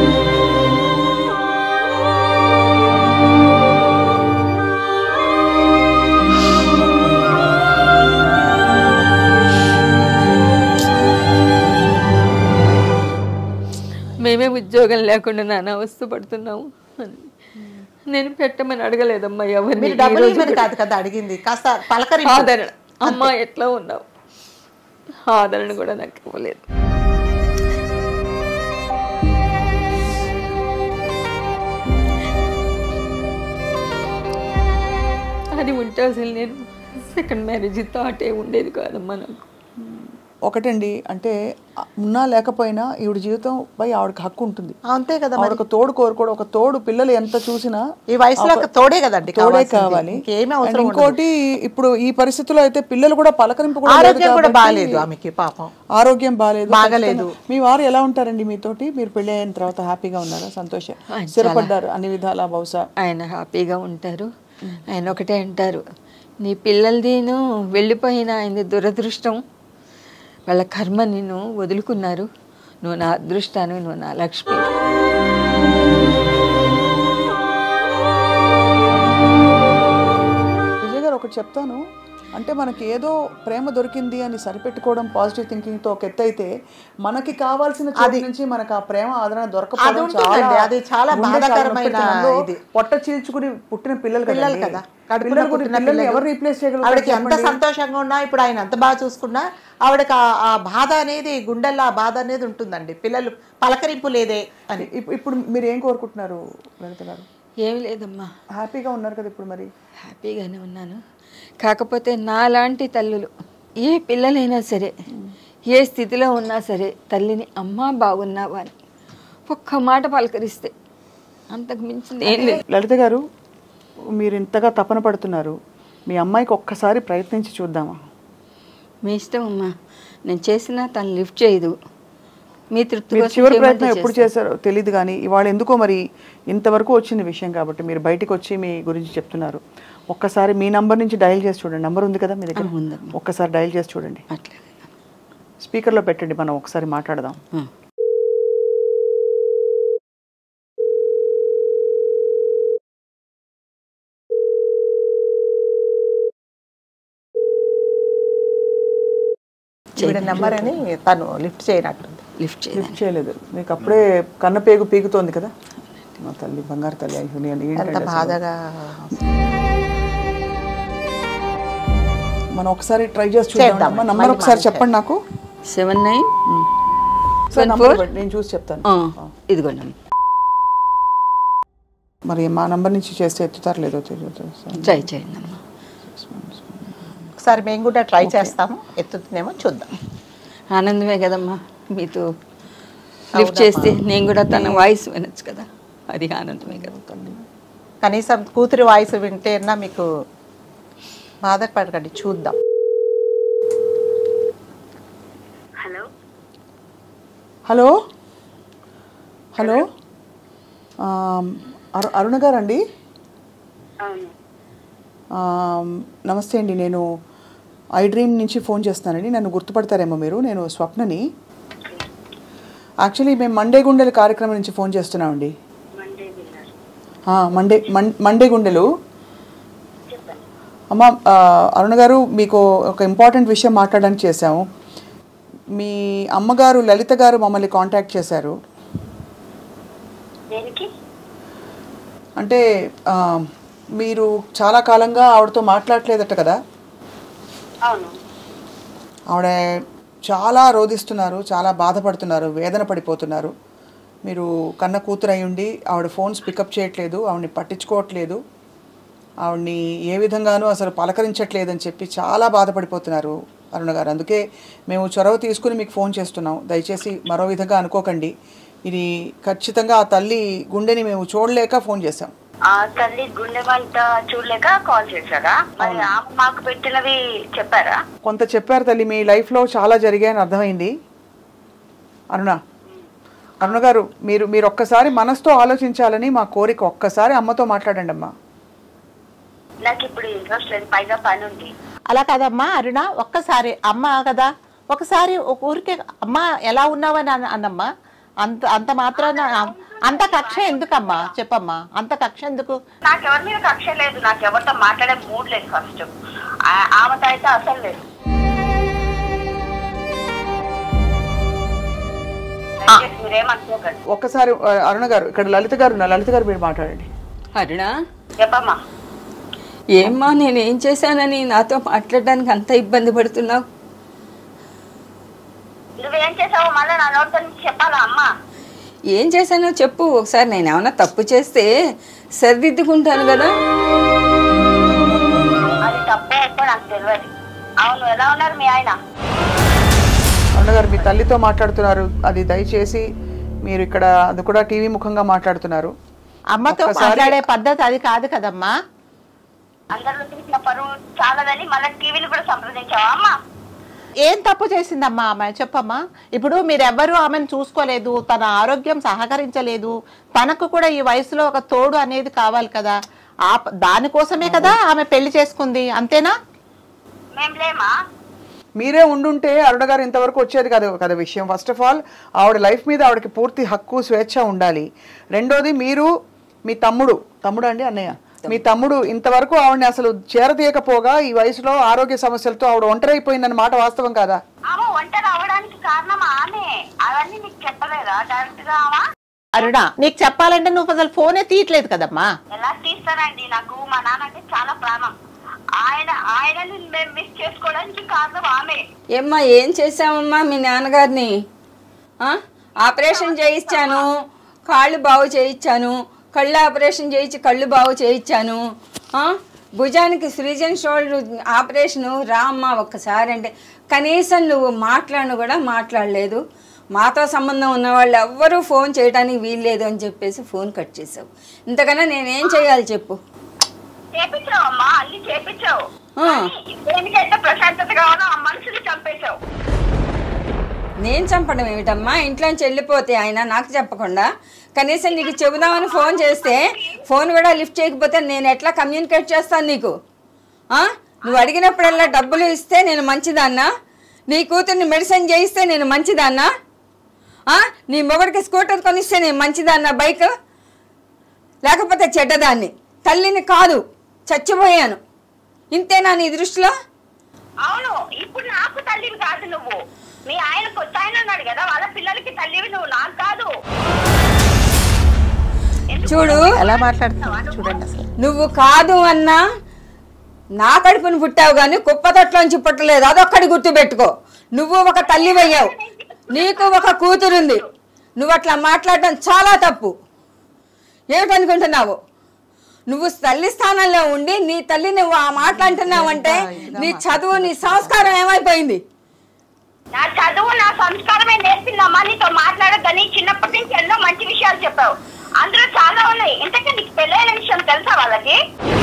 మేమే ఉద్యోగం లేకుండా నాన్న అవస్థ పడుతున్నాము అని. నేను పెట్టమని అడగలేదమ్మా ఎవరిని మీరు డబ్బులు ఇవ్వని కాదు కదా అడిగింది కాస్త పలకరి ఆదరణ అమ్మా ఎట్లా ఉన్నావు ఆదరణ కూడా నాకు ఇవ్వలేదు అది ఉంటే అసలు నేను సెకండ్ మ్యారేజ్ థాటే ఉండేది కాదమ్మా నాకు ఒకటండి అంటే ఆ, ఉన్నా లేకపోయినా ఈవిడ జీవితం పై ఆవిడకి హక్కు ఉంటుంది అంతే కదా ఆవిడ ఒక తోడు కోరుకోవడం ఒక తోడు పిల్లలు ఎంత చూసినా ఈ వయసులో ఒక తోడే కదండి తోడే కావాల్సింది. కావాలి ఇంకేమీ And అవసరం ఉండదు. ఇంకోటి ఇప్పుడు ఈ పరిస్థితిలో అయితే పిల్లలు కూడా పలకరింపు కూడా లేదు ఆరోగ్యం కూడా కాబట్టి బాగాలేదు ఆమెకి పాపం ఆరోగ్యం బాగాలేదు బాగాలేదు. ఖచ్చితంగా. మీ వారు ఎలా ఉంటారండి మీతోటి మీరు పెళ్లి అయిన తర్వాత హ్యాపీగా ఉన్నారా సంతోషం స్థిరపడ్డారు అన్ని విధాలా బహుశా ఆయన హ్యాపీగా ఉంటారు ఆయన ఒకటే అంటారు నీ పిల్లలదిను వెళ్ళిపోయిన ఆయనది దురదృష్టం వాళ్ళ కర్మ నిన్ను వదులుకున్నారు నువ్వు నా అదృష్టాన్ని నువ్వు నా లక్ష్మి విజయ్ గారు ఒకటి చెప్తాను అంటే మనకి ఏదో ప్రేమ దొరికింది అని సరిపెట్టుకోవడం పాజిటివ్ థింకింగ్ తో ఒక ఎత్తు అయితే మనకి కావాల్సిన చోటు నుంచి మనకు ఆ ప్రేమ ఆదరణ అది దొరకపోవడం ఉంటుందండి. అది చాలా గుండె చాలా బాధాకరమైన నొప్పి పెడుతుంది. అందులో ఇది. పొట్ట చీల్చుకుని పుట్టిన పిల్లలు పిల్లలు కదండి. కదా కడుపున పిల్లలు పుట్టిన పిల్లల్ని పిల్లలు. ఎవరు రీప్లేస్ చేయగలరు ఆవిడకి ఎంత సంతోషంగా ఉన్నా ఇప్పుడు ఆయన ఎంత బాగా చూసుకున్నా ఆవిడకి ఆ- ఆ బాధ అనేది గుండెల్లో ఆ బాధ అనేది ఉంటుందండి పిల్లలు పలకరింపు లేదే అని ఇప్పుడు మీరు ఏం కోరుకుంటున్నారు లలిత గారు ఏమి లేదమ్మా హ్యాపీగా ఉన్నారు కదా ఇప్పుడు మరి హ్యాపీగానే ఉన్నాను కాకపోతే నాలాంటి తల్లులు ఏ పిల్లలైనా సరే ఏ స్థితిలో ఉన్నా సరే తల్లిని అమ్మా బాగున్నావా అని ఒక్క మాట పలకరిస్తే అంతకు మించింది ఏం లేదు లలిత గారు మీరు ఇంతగా తపన పడుతున్నారు మీ అమ్మాయికి ఒక్కసారి ప్రయత్నించి చూద్దామా మీ ఇష్టం అమ్మా నేను చేసినా తను లిఫ్ట్ చేయదు మీ తృప్తి మీరు కోసం చివరి చేయమంటే ప్రయత్నం ఎప్పుడు చేస్తాను. చేశారో తెలియదు కానీ ఇవాళ ఎందుకో మరి ఇంతవరకు వచ్చిన విషయం కాబట్టి మీరు బయటకు వచ్చి మీ గురించి చెప్తున్నారు ఒక్కసారి మీ నంబర్ నుంచి డయల్ చేసి చూడండి నంబర్ ఉంది కదా మీ దగ్గర ఆ, ఉందమ్మా. ఒక్కసారి డయల్ చేసి చూడండి అట్లా స్పీకర్లో పెట్టండి మనం ఒకసారి మాట్లాడదాం ఆ. ఈవిడ నెంబర్ అని తను లిఫ్ట్ చేయనట్టుంది లిఫ్ట్ చేయండి లిఫ్ట్ చేయలేదు మీకు అప్పుడే కన్నపేగు పీకుతోంది కదా మా తల్లి బంగారు తల్లి అయ్యో నేను ఎంత ఏంటంటే అసలు. బాధగా మనం ఒకసారి ట్రై చేసి చేద్దాం. చూద్దాం నంబర్ మళ్ళీ ఒకసారి మనం చెప్పండి నాకు సెవెన్ నైన్ సార్ నంబర్ ఇవ్వండి, నేను చూసి చెప్తాను ఇదిగోండి అమ్మ. మరి మా నంబర్ నుంచి చేస్తే ఎత్తుతారు లేదో తెలియదు సార్. ట్రై చేయండి అమ్మా ఒకసారి మేము కూడా ట్రై చేస్తాము ఎత్తుతుందేమో చూద్దాం ఆనందమే కదమ్మా మీతో లిఫ్ట్ చేస్తే నేను కూడా తన వాయిస్ వినొచ్చు కదా అది ఆనందమే కదా కనీసం కూతురి వాయిస్ వింటేనా మీకు బాధపడకండి చూద్దాం హలో హలో హలో ఆమ్, అరు అరుణ గారు అండి అవును ఆమ్, నమస్తే అండి నేను ఐ డ్రీమ్ నుంచి ఫోన్ చేస్తున్నానండి నన్ను గుర్తుపడతారేమో మీరు నేను స్వప్నని యాక్చువల్లీ మేము మండే గుండెల కార్యక్రమం నుంచి ఫోన్ చేస్తున్నామండి మండే విన్నారు ఆ, మండే మన్- మండే గుండెలు చెప్పండి అమ్మ ఆ, అరుణ గారు మీకు ఒక ఇంపార్టెంట్ విషయం మాట్లాడడానికి చేశాము మీ అమ్మగారు లలిత గారు మమ్మల్ని కాంటాక్ట్ చేశారు దేనికి అంటే ఆ, మీరు చాలా కాలంగా ఆవిడతో మాట్లాడలేదట కదా అవును ఆవిడ చాలా రోధిస్తున్నారు చాలా బాధపడుతున్నారు వేదన పడిపోతున్నారు మీరు కన్న కూతురు అయి ఉండి ఆవిడ ఫోన్స్ పికప్ చేయట్లేదు ఆవిడని పట్టించుకోవట్లేదు ఆవిడ్ని ఏ విధంగానూ అసలు పలకరించట్లేదని చెప్పి చాలా బాధపడిపోతున్నారు అరుణ గారు అందుకే మేము చొరవ తీసుకుని మీకు ఫోన్ చేస్తున్నాం దయచేసి మరో విధంగా అనుకోకండి ఇది ఖచ్చితంగా ఆ తల్లి గుండెని మేము చూడలేక ఫోన్ చేశాం ఆ తల్లి గుండె వంట చూడలేక కాల్ చేశారా మరి ఆమె మాకు పెట్టినవి చెప్పారా కొంత చెప్పారు తల్లి మీ లైఫ్లో చాలా జరిగాయని అర్థమైంది అరుణ అరుణ గారు మీరు మీరు ఒక్కసారి మనసుతో ఆలోచించాలని మా కోరిక ఒక్కసారి అమ్మతో మాట్లాడండి అమ్మా నాకు ఇప్పుడు ఇంట్రెస్ట్ లేదు పైగా పని ఉంది అలా కాదమ్మా అరుణ ఒక్కసారి అమ్మ కదా ఒకసారి ఒక ఊరికే అమ్మ ఎలా ఉన్నావని అన్న- అన్నమ్మా అంత అంత మాత్రాన అంత కక్ష ఎందుకమ్మా చెప్పమ్మా అంత కక్ష ఎందుకు నాకెవరి మీద కక్ష లేదు నాకు ఎవరితో మాట్లాడే మూడ్ లేదు ఫస్ట్ ఆమెతో అయితే అసలు లేదు దయచేసి మీరేమనుకోకండి ఒక్కసారి ఆ, అరుణ గారు ఇక్కడ లలిత గారు ఉన్నారు. లలిత గారు మీరు మాట్లాడండి అరుణ చెప్పమ్మా ఏమ్మా నేను ఏం చేశానని నాతో మాట్లాడడానికి అంత ఇబ్బంది పడుతున్నావు నువ్వేం చేసావో మళ్ళీ నా నోటితో నీకు చెప్పాలా అమ్మా ఏం చేశానో చెప్పు ఒకసారి నేను ఏమైనా తప్పు చేస్తే సరిదిద్దుకుంటాను కదా అది తప్పే ఎక్కువ నాకు తెలియదు అవును ఎలా ఉన్నారు మీ ఆయన అరుణ గారు మీ తల్లితో మాట్లాడుతున్నారు అది దయచేసి మీరు ఇక్కడ అది కూడా టీవీ ముఖంగా మాట్లాడుతున్నారు అమ్మతో ఒక్కసారి- మాట్లాడే పద్ధతి అది కాదు కదమ్మా అందరిలో తీసిన పరువు చాలదని మళ్ళీ టీవీని కూడా సంప్రదించావా అమ్మా ఏం తప్పు చేసిందమ్మా ఆమె చెప్పమ్మా ఇప్పుడు మీరెవ్వరూ ఆమెను చూసుకోలేదు తన ఆరోగ్యం సహకరించలేదు తనకు కూడా ఈ వయసులో ఒక తోడు అనేది కావాలి కదా ఆ ప- దానికోసమే కదా ఆమె పెళ్లి చేసుకుంది అంతేనా మేం లేమా మీరే ఉండుంటే అరుణ గారు ఇంతవరకు వచ్చేది కాదు కదా విషయం ఫస్ట్ ఆఫ్ ఆల్ ఆవిడ లైఫ్ మీద ఆవిడకి పూర్తి హక్కు స్వేచ్ఛ ఉండాలి రెండోది మీరు మీ తమ్ముడు తమ్ముడు అండి అన్నయ్య మీ తమ్ముడు ఇంతవరకు ఆవిడని అసలు చేరదీయకపోగా ఈ వయసులో ఆరోగ్య సమస్యలతో ఆవిడ ఒంటరైపోయిందన్న మాట వాస్తవం కాదా ఆమె ఒంటరి అవ్వడానికి కారణం ఆమె అవన్నీ నీకు చెప్పలేదా డైరెక్ట్ గా ఆమె అరుణ నీకు చెప్పాలంటే నువ్వు అసలు ఫోనే తీయట్లేదు కదమ్మా ఎలా తీస్తానండి నాకు మా నాన్న అంటే చాలా ప్రాణం ఆయన ఆయనని మేము మిస్ చేసుకోవడానికి కారణం ఆమె ఏమ్మా ఏం చేసావమ్మా మీ నాన్నగారిని ఆ? ఆపరేషన్ చేయించాను కాళ్ళు బాగు చేయించాను కళ్ళు ఆపరేషన్ చేయించి కళ్ళు బాగు చేయించాను ఆ? భుజానికి సృజన్ షోల్డర్ ఆపరేషను రా అమ్మా ఒక్కసారి అంటే కనీసం నువ్వు మాట్లాడను కూడా మాట్లాడలేదు మాతో సంబంధం ఉన్న వాళ్ళు ఎవ్వరూ ఫోన్ చేయడానికి వీల్లేదు అని చెప్పేసి ఫోన్ కట్ చేసావు ఇంతకన్నా నేనేం చేయాలి చెప్పు చేపించావు అమ్మా అన్ని చేపించావు ఆ. కానీ దేనికైతే ప్రశాంతత కావాలో ఆ మనుషులు చంపేశావు నేను చంపడం ఏమిటమ్మా ఇంట్లోంచి వెళ్ళిపోతే ఆయన నాకు చెప్పకుండా కనీసం నీకు చెబుదామని ఫోన్ చేస్తే ఫోన్ కూడా లిఫ్ట్ చేయకపోతే నేను ఎట్లా కమ్యూనికేట్ చేస్తాను నీకు ఆ? నువ్వు అడిగినప్పుడల్లా డబ్బులు ఇస్తే నేను మంచిదాన్నా నీ కూతుర్ని మెడిసిన్ చేయిస్తే నేను మంచిదాన్నా ఆ? నీ మొగడికి స్కూటర్ కొనిస్తే నేను మంచిదాన్నా బైక్ లేకపోతే చెడ్డదాన్ని తల్లిని కాదు చచ్చిపోయాను ఇంతేనా నీ దృష్టిలో అవును ఇప్పుడు నాకు తల్లివి కాదు నువ్వు మీ ఆయన కొత్త ఆయన ఉన్నాడు కదా వాళ్ళ పిల్లలకి తల్లివి నువ్వు నాకు కాదు ఎందుకు? చూడు ఎలా మాట్లాడుతున్నావు చూడండి అసలు నువ్వు కాదు అన్నా నా కడుపుని పుట్టావు కానీ కుప్పతట్లోంచి పుట్టలేదు అదొక్కడి గుర్తుపెట్టుకో నువ్వు ఒక తల్లివయ్యావు నీకు ఒక కూతురుంది నువ్వు అట్లా మాట్లాడడం చాలా తప్పు ఏమిటనుకుంటున్నావు నువ్వు తల్లి స్థానంలో ఉండి నీ తల్లి నువ్వు ఆ మాట అంటున్నావంటే నీ చదువు నీ సంస్కారం ఏమైపోయింది నా చదువు నా సంస్కారమే నేర్పిందమ్మా నీతో మాట్లాడద్దని చిన్నప్పటి నుంచి ఎన్నో మంచి విషయాలు చెప్పావు అందులో చాలా ఉన్నాయి ఇంతకీ నీకు పెళ్ళైన విషయం తెలుసా వాళ్ళకి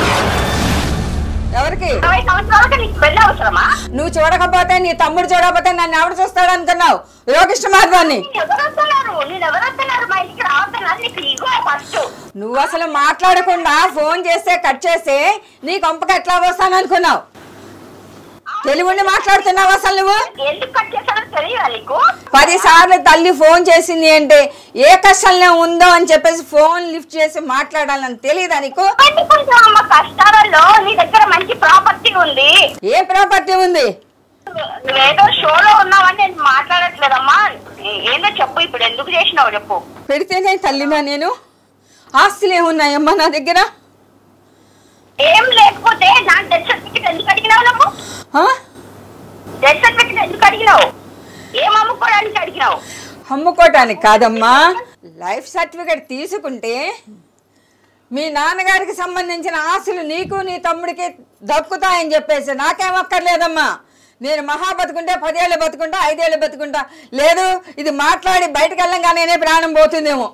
ఎవరికి ఇరవై సంవత్సరాలకి నీకు పెళ్ళి అవసరమా నువ్వు చూడకపోతే నీ తమ్ముడు చూడకపోతే నన్ను ఎవడు చూస్తాడు అనుకున్నావు యోగిష్ట మార్గాన్ని నేను ఎవరు వస్తున్నారు నేను ఎవరు వస్తున్నారు మా ఇంటికి రావద్దన్నారు నీకు ఇగో ఫస్ట్ నువ్వు అసలు మాట్లాడకుండా ఫోన్ చేస్తే కట్ చేస్తే నీ కొంపకి ఎట్లా వస్తాను అనుకున్నావు తెలివిండి మాట్లాడుతున్నావు అసలు నువ్వు ఎందుకు కట్ చేశానో తెలియదా నీకు పది సార్లు తల్లి ఫోన్ చేసింది అంటే ఏ కష్టంలో ఉందో అని చెప్పేసి ఫోన్ లిఫ్ట్ చేసి మాట్లాడాలని తెలియదా నీకు అంటే కొంచెం అమ్మ కష్టాలలో నీ దగ్గర మంచి ప్రాపర్టీ ఉంది ఏ ప్రాపర్టీ ఉంది నువ్వేదో షోలో ఉన్నావని నేను మాట్లాడట్లేదమ్మా ఏ- ఏందో చెప్పు ఇప్పుడు ఎందుకు చేసినావు చెప్పు పెడితేనే తల్లినా నేను ఆస్తులు ఏమున్నాయమ్మా నా దగ్గర ఏం లేకపోతే నాకు డెత్ సర్టిఫికెట్ ఎందుకు అడిగినావు నువ్వు ఆ? డెత్ సర్టిఫికెట్ ఎందుకు అడిగినావు ఏం అమ్ముకోవడానికి అడిగినావు అమ్ముకోవటానికి కాదమ్మా లైఫ్ సర్టిఫికేట్ తీసుకుంటే మీ నాన్నగారికి సంబంధించిన ఆస్తులు నీకు నీ తమ్ముడికి దక్కుతాయని చెప్పేసి నాకేం అక్కర్లేదమ్మా నేను మహా బతుకుంటే పదేళ్ళు బతుకుంటా ఐదేళ్ళు బతుకుంటా లేదు ఇది మాట్లాడి బయటకు వెళ్ళంగానే ప్రాణం పోతుందేమో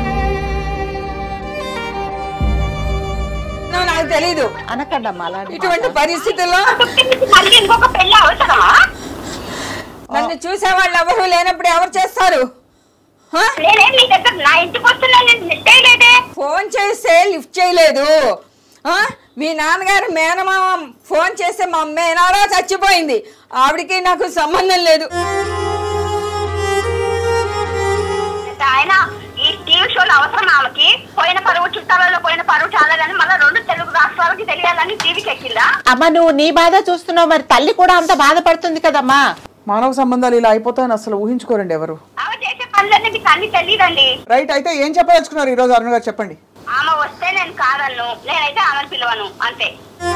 నా- నాకు తెలీదు అనకండి అమ్మా అలాంటి ఇటువంటి పరిస్థితుల్లో మళ్ళీ ఇంకొక పెళ్లి అవసరమా నన్ను చూసే వాళ్ళు ఎవరు లేనప్పుడు ఎవరు చేస్తారు హా? నేనేం నీ దగ్గర నా ఇంటికి వస్తున్నా నేను నెట్టేయలేదే ఫోన్ చేస్తే లిఫ్ట్ చేయలేదు ఆ? మీ నాన్నగారు మేనమామ ఫోన్ చేస్తే మా మేనాడా చచ్చిపోయింది ఆవిడికి నాకు సంబంధం లేదు ఆయన ఈ టీవీ షోలు అవసరం ఆమెకి పోయిన పరువు చుట్టాలలో పోయిన పరువు చాలని మళ్ళీ రెండు తెలుగు రాష్ట్రాలకి తెలియాలని టీవీకి ఎక్కిందా అమ్మ నువ్వు నీ బాధ చూస్తున్నావు మరి తల్లి కూడా అంత బాధపడుతుంది కదమ్మా మానవ సంబంధాలు ఇలా అయిపోతాయని అసలు ఊహించుకోరండి ఎవరు ఆమె చేసే పనులన్నీ మీకు అన్ని తెలియదండి రైట్ అయితే ఏం చెప్పదలుచుకున్నారు ఈరోజు అరుణ్ గారు చెప్పండి ఆమె వస్తే నేను కాదన్ను నేనైతే ఆమెను పిలవను అంతే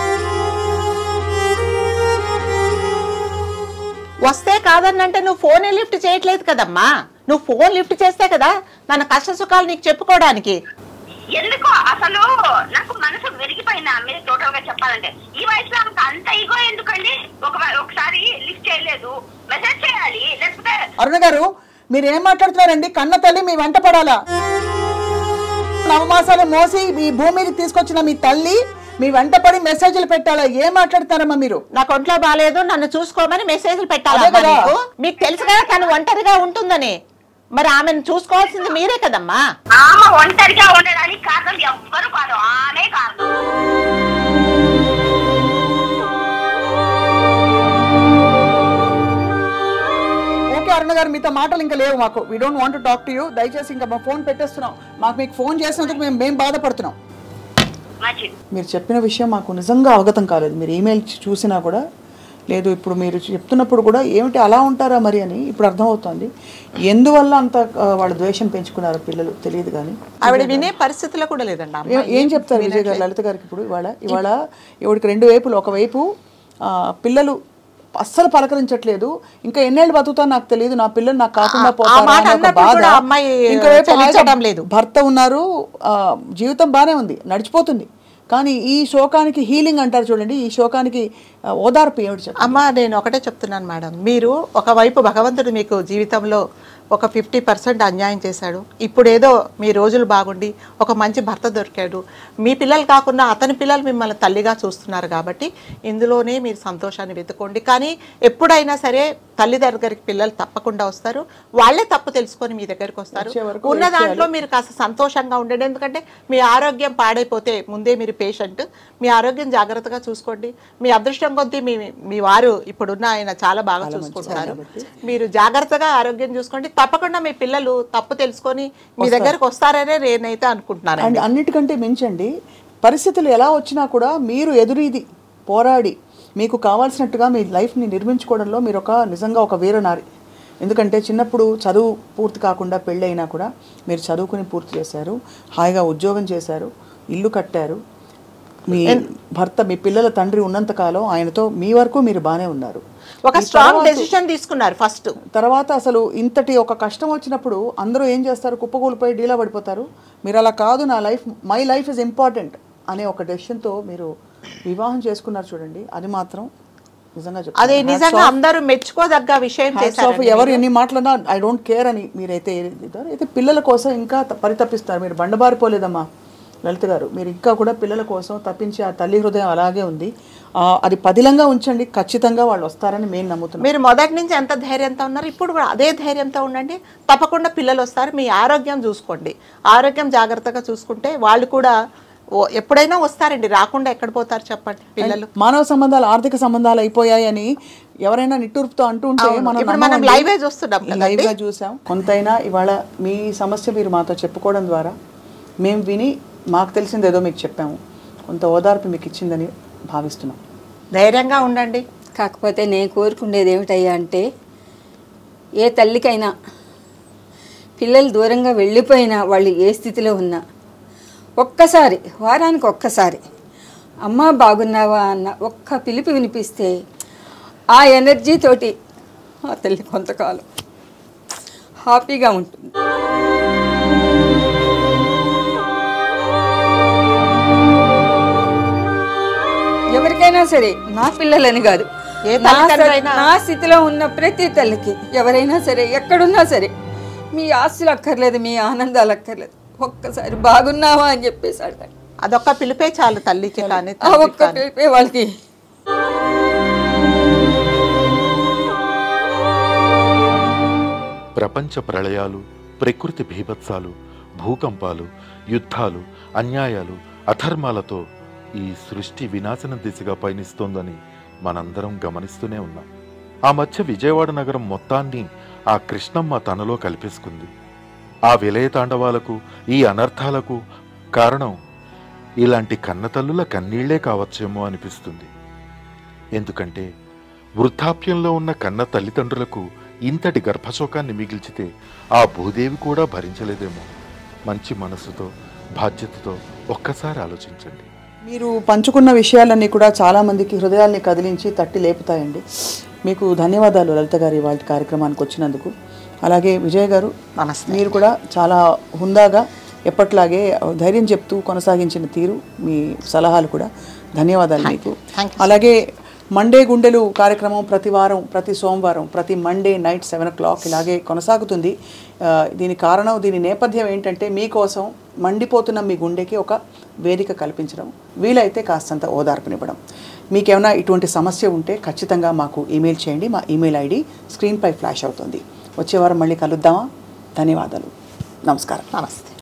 వస్తే కాదన్నంటే నువ్వు ఫోనే లిఫ్ట్ చేయట్లేదు కదమ్మా నువ్వు ఫోన్ లిఫ్ట్ చేస్తే కదా మన కష్ట సుఖాలు నీకు చెప్పుకోవడానికి ఎందుకో అసలు నాకు మనసు విరిగిపోయింది ఆమె మీద టోటల్ గా చెప్పాలంటే ఈ వయసులో ఆమెకు అంత ఈగో ఎందుకండి ఒక ఒకసారి లిఫ్ట్ చేయలేదు మెసేజ్ చేయాలి లేకపోతే అరుణ గారు మీరు ఏం మాట్లాడుతున్నారండి కన్న తల్లి మీ వెంట పడాలా నవమాసాలు మోసి మీ భూమి మీదకి తీసుకొచ్చిన మీ తల్లి మీ వెంట పడి మెసేజ్లు పెట్టాలా ఏం మాట్లాడతారమ్మా మీరు నాకు ఒంట్లో బాగాలేదు నన్ను చూసుకోమని మెసేజ్లు పెట్టాలా అదే కదా. మీకు మీకు తెలుసు కదా తను ఒంటరిగా ఉంటుందని మరి ఆమెను చూసుకోవాల్సింది మీరే కదమ్మా ఆమె ఒంటరిగా ఉండడానికి కారణం ఎవ్వరు కాదు ఆమె కారణం ఓకే అరుణ గారు మీతో మాటలు ఇంకా లేవు మాకు we don't want talk to you దయచేసి ఇంకా మా ఫోన్ పెట్టేస్తున్నాం మాకు మీకు ఫోన్ చేసినందుకు మేము మేము బాధపడుతున్నాం మంచిది మీరు చెప్పిన విషయం మాకు నిజంగా అవగతం కాలేదు మీరు ఈమెయిల్ చూసినా కూడా లేదు ఇప్పుడు మీరు చెప్తున్నప్పుడు కూడా ఏమిటి అలా ఉంటారా మరి అని ఇప్పుడు అర్థమవుతోంది ఎందువల్ల అంత ఆ, వాళ్ళ ద్వేషం పెంచుకున్నారు పిల్లలు తెలియదు కానీ ఆవిడ వినే పరిస్థితిలో కూడా లేదండి అమ్మ. ఏ- ఏం చెప్తారు విజయ్ గారు లలిత గారికి ఇప్పుడు ఇవాళ ఇవాళ ఇవిడికి రెండు వైపులు ఒకవైపు ఆ, పిల్లలు అస్సలు పలకరించట్లేదు ఇంకా ఎన్నేళ్ళు బతుకుతాను నాకు తెలియదు నా పిల్లలు నాకు కాకుండా ఆ పోతారా మాట అనే ఒక అన్నప్పుడు బాధ కూడా అమ్మాయి ఇంకోవైపు చలించడం హాయిగా లేదు. భర్త ఉన్నారు ఆ, జీవితం బాగానే ఉంది నడిచిపోతుంది కానీ ఈ శోకానికి హీలింగ్ అంటారు చూడండి ఈ శోకానికి ఆ, ఓదార్పు ఏమిటి చెప్పండి అమ్మ నేను ఒకటే చెప్తున్నాను మేడం మీరు ఒకవైపు భగవంతుడు మీకు జీవితంలో ఒక ఫిఫ్టీ పర్సెంట్ అన్యాయం చేశాడు ఇప్పుడు ఏదో మీ రోజులు బాగుండి ఒక మంచి భర్త దొరికాడు మీ పిల్లలు కాకుండా అతని పిల్లలు మిమ్మల్ని తల్లిగా చూస్తున్నారు కాబట్టి ఇందులోనే మీరు సంతోషాన్ని వెతుకోండి కానీ ఎప్పుడైనా సరే తల్లి దగ్గరికి పిల్లలు తప్పకుండా వస్తారు వాళ్ళే తప్పు తెలుసుకొని మీ దగ్గరికి వస్తారు వచ్చే వరకు ఉన్న దాంట్లో మీరు కాస్త సంతోషంగా ఉండండి ఎందుకంటే మీ ఆరోగ్యం పాడైపోతే ముందే మీరు పేషెంట్ మీ ఆరోగ్యం జాగ్రత్తగా చూసుకోండి మీ అదృష్టం కొద్దీ మీ మీ వారు ఇప్పుడున్న ఆయన చాలా బాగా చూసుకుంటారు మీరు జాగ్రత్తగా ఆరోగ్యం చూసుకోండి తప్పకుండా మీ పిల్లలు తప్పు తెలుసుకొని మీ దగ్గరకు వస్తారనే నేనైతే అనుకుంటున్నాను అండ్ అన్నిటికంటే మించండి పరిస్థితులు ఎలా వచ్చినా కూడా మీరు ఎదురీది పోరాడి మీకు కావాల్సినట్టుగా మీ లైఫ్ని నిర్మించుకోవడంలో మీరు ఒక నిజంగా ఒక వీరనారి ఎందుకంటే చిన్నప్పుడు చదువు పూర్తి కాకుండా పెళ్ళి అయినా కూడా మీరు చదువుకుని పూర్తి చేశారు హాయిగా ఉద్యోగం చేశారు ఇల్లు కట్టారు మీ భర్త మీ పిల్లల తండ్రి ఉన్నంతకాలం ఆయనతో మీ వరకు మీరు బాగానే ఉన్నారు ఒక ఈ స్ట్రాంగ్ తర్వాత- డెసిషన్ తీసుకున్నారు ఫస్ట్ తర్వాత అసలు ఇంతటి ఒక కష్టం వచ్చినప్పుడు అందరూ ఏం చేస్తారు కుప్పకూలిపోయి డీలా పడిపోతారు మీరు అలా కాదు నా life my life is important అనే ఒక డెసిషన్తో మీరు వివాహం చేసుకున్నారు చూడండి అది మాత్రం నిజంగా చెప్తాను. అది Hats నిజంగా off. అందరూ మెచ్చుకోదగ్గ విషయం Hats off. చేశారు ఎవరు ఎన్ని మాటలన్నా ఐ డోంట్ కేర్ అని మీరైతే ఏదిద్దారు. అయితే పిల్లల కోసం ఇంకా త- పరితపిస్తారు మీరు బండబారిపోలేదమ్మా లలిత గారు మీరు ఇంకా కూడా పిల్లల కోసం తప్పించి ఆ తల్లి హృదయం అలాగే ఉంది ఆ, అది పదిలంగా ఉంచండి ఖచ్చితంగా వాళ్ళు వస్తారని మేము నమ్ముతున్నాం మీరు మొదటి నుంచి ఎంత ధైర్యంతో ఉన్నారు ఇప్పుడు కూడా అదే ధైర్యంతో ఉండండి తప్పకుండా పిల్లలు వస్తారు మీ ఆరోగ్యం చూసుకోండి ఆరోగ్యం జాగ్రత్తగా చూసుకుంటే వాళ్ళు కూడా ఓ- ఎప్పుడైనా వస్తారండి రాకుండా ఎక్కడ పోతారు చెప్పండి పిల్లలు మానవ సంబంధాలు ఆర్థిక సంబంధాలు అయిపోయాయి అని ఎవరైనా నిట్టూర్పుతో అంటుంటే అవును. మనం ఇప్పుడు మనం నమ్మమండి. live ఏ చూస్తున్నాం కదండి. Live గా చూసాం కొంతైనా ఇవాళ మీ సమస్య మీరు మాతో చెప్పుకోవడం ద్వారా మేము విని మాకు తెలిసింది ఏదో మీకు చెప్పాము కొంత ఓదార్పు మీకు ఇచ్చిందని భావిస్తున్నాం ధైర్యంగా ఉండండి కాకపోతే నేను కోరుకునేది ఏమిటయ్యా అంటే ఏ తల్లికైనా పిల్లలు దూరంగా వెళ్ళిపోయినా వాళ్ళు ఏ స్థితిలో ఉన్నా ఒక్కసారి వారానికి ఒక్కసారి అమ్మ బాగున్నావా అన్న ఒక్క పిలుపు వినిపిస్తే ఆ ఎనర్జీ తోటి ఆ తల్లి కొంతకాలం హ్యాపీగా ఉంటుంది ఎవరికైనా సరే నా పిల్లలని కాదు ఏ నా తల్లిదండ్రులు స- అయినా- నా స్థితిలో ఉన్న ప్రతి తల్లికి ఎవరైనా సరే ఎక్కడున్నా సరే మీ ఆస్తులు అక్కర్లేదు మీ ఆనందాలు అక్కర్లేదు ఒక్కసారి బాగున్నావా అని చెప్పేసి అడగండి అదొక్క పిలిపే చాలు తల్లికి కానీ ఆ తండ్రికి ఒక్క కానీ. పిలిపే వాళ్ళకి ప్రపంచ ప్రళయాలు ప్రకృతి భీభత్సాలు భూకంపాలు యుద్ధాలు అన్యాయాలు అధర్మాలతో ఈ సృష్టి వినాశనం దిశగా పయనిస్తోందని మనందరం గమనిస్తూనే ఉన్నాం ఆ మధ్య విజయవాడ నగరం మొత్తాన్ని ఆ కృష్ణమ్మ తనలో కలిపేసుకుంది ఆ విలయ తాండవాలకు ఈ అనర్థాలకు కారణం ఇలాంటి కన్నతల్లుల కన్నీళ్లే కావచ్చేమో అనిపిస్తుంది ఎందుకంటే వృద్ధాప్యంలో ఉన్న కన్న తల్లిదండ్రులకు ఇంతటి గర్భశోకాన్ని మిగిల్చితే ఆ భూదేవి కూడా భరించలేదేమో మంచి మనసుతో బాధ్యతతో ఒక్కసారి ఆలోచించండి మీరు పంచుకున్న విషయాలన్నీ కూడా చాలా మందికి హృదయాల్ని కదిలించి తట్టి లేపుతాయండి మీకు ధన్యవాదాలు లలిత గారి వాళ్ళ కార్యక్రమానికి వచ్చినందుకు అలాగే విజయ్ గారు నమస్తే. మీరు కూడా చాలా హుందాగా ఎప్పట్లాగే ధైర్యం చెప్తూ కొనసాగించిన తీరు మీ సలహాలు కూడా ధన్యవాదాలు మీకు Thank you, అలాగే మండే గుండెలు కార్యక్రమం ప్రతి వారం ప్రతి సోమవారం ప్రతి Monday night seven o'clock ఇలాగే కొనసాగుతుంది ఆ, దీని కారణం దీని నేపథ్యం ఏంటంటే మీకోసం మండిపోతున్న మీ గుండెకి ఒక వేదిక కల్పించడం వీలైతే కాస్తంత ఓదార్పునివ్వడం మీకేమైనా ఇటువంటి సమస్య ఉంటే ఖచ్చితంగా మాకు ఈమెయిల్ చేయండి మా ఈమెయిల్ ఐడి స్క్రీన్పై ఫ్లాష్ అవుతుంది వచ్చే వారం మళ్ళీ కలుద్దామా ధన్యవాదాలు నమస్కారం నమస్తే